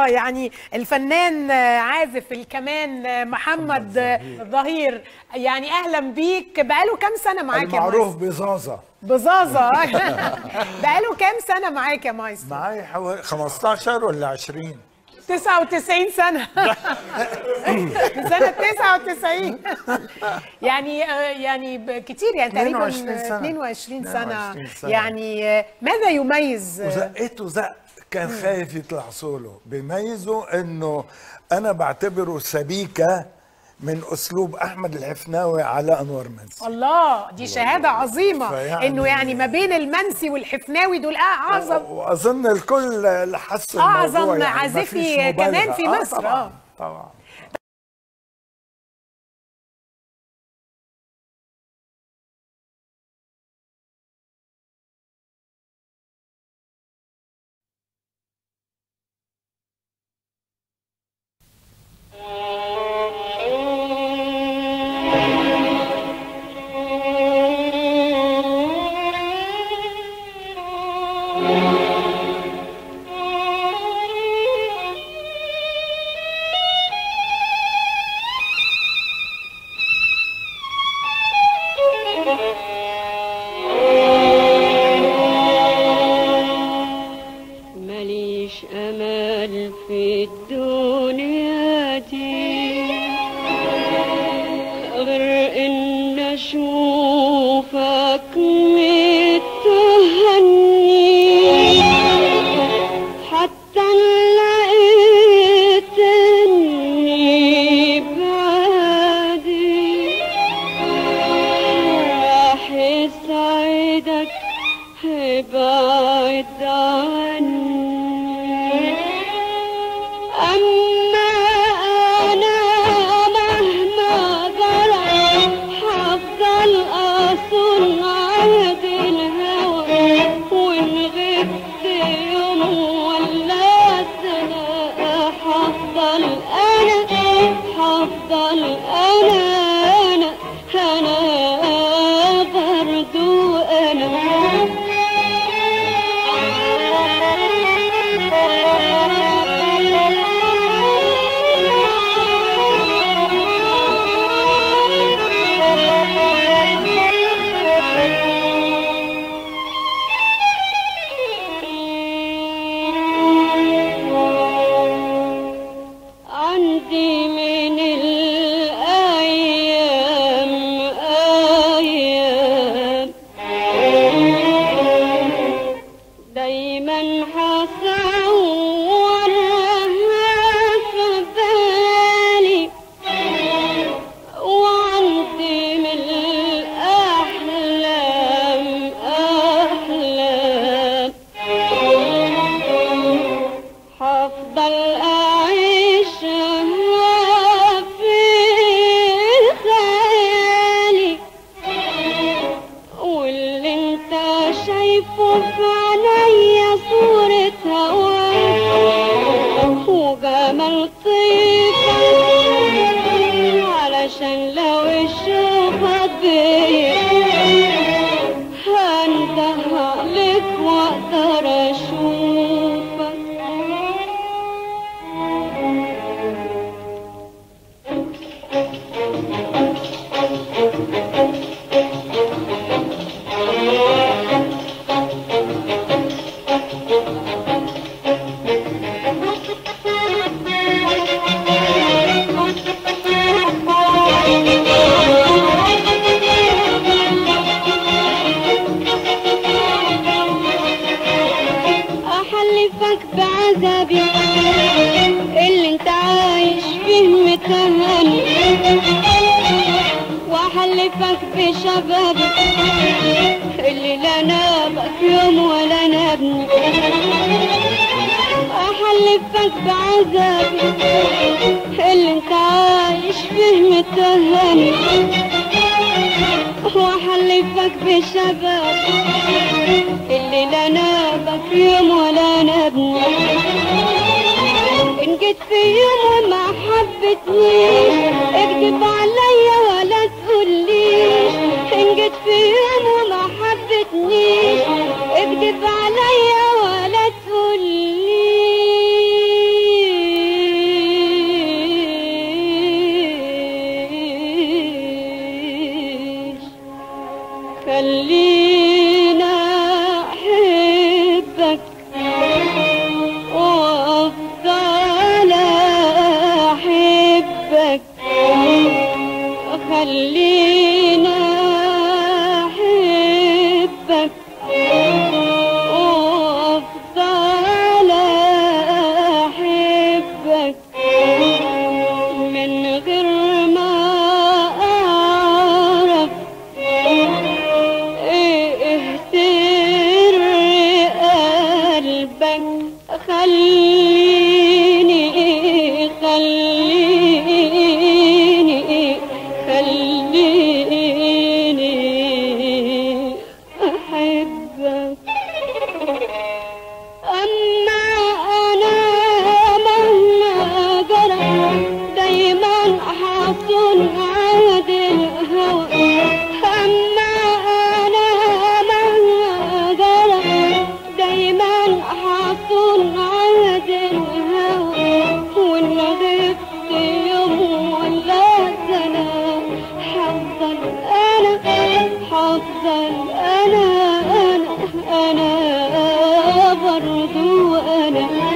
الله يعني الفنان آه، عازف الكمان آه، محمد آه، ظهير يعني اهلا بيك بقاله كام سنه معاك يا المعروف مايسترو بزازة بزازة بقاله كام سنة معاك يا مايسترو معي حوالي 15 ولا 20 99 سنة من سنة 99 يعني آه، يعني ب- كتير يعني تقريبا 22 سنة. 22 سنة 22 سنة. يعني آه، ماذا يميز آه، وزقته زق كان خايف يطلع سولو بيميزه انه انا بعتبره سبيكه من اسلوب احمد الحفناوي على انور منسي الله دي شهادة عظيمة فيعني- انه يعني ما بين المنسي والحفناوي دول اعظم واظن الكل حس الموضوع أعظم يعني ما عازفي فيش كمان مبالغة. في آه مصر، طبعا آه. طبعا ماليش امل في الدنيا دي غير ان اشوفك متهني حتى إن لقيتني بعدي راح يسعدك ابعد عني أما أنا مهما جرى هفضل أصون عهد الهوى وإن غبت يوم ولا سنة هفضل أنا هفضل أنا أنا أنا برضو أنا عندي من الأيام أيام دايما حصورها في بالي وعندي من الأحلام أحلام هفضل أعيشها في خيالي واللي انت شايفه في عينيا صورة هواك وجمال طيبك علشان لو الشوفك بيا هنده عليك واقدر اشوفك احلفك بعذابي اللي انت عايش فيه متهني واحلفك بشبابك اللي لا نابك يوم ولا نابني احلفك بعذابي اللي انت عايش فيه متهني واحلفك بشبابك اللي لا نابك يوم ولا نابني ان جيت في يوم وما حبتنيش اكذب عليا ولا تقوليش ان جيت في يوم وما حبتنيش اكذب عليا ولا تقوليش خلينا احبك وافضل احبك خلينا احبك وافضل احبك من غير ما اعرف ايه سر قلبك خليني خليني خليني احبك أما أنا مهما جرى دايما حصل عهد الهوى أما أنا مهما جرى دايما حصل عهد الهوى وإن غبت يوم ولا سنة حفظا أنا حفظا أنا أنا أنا برضو أنا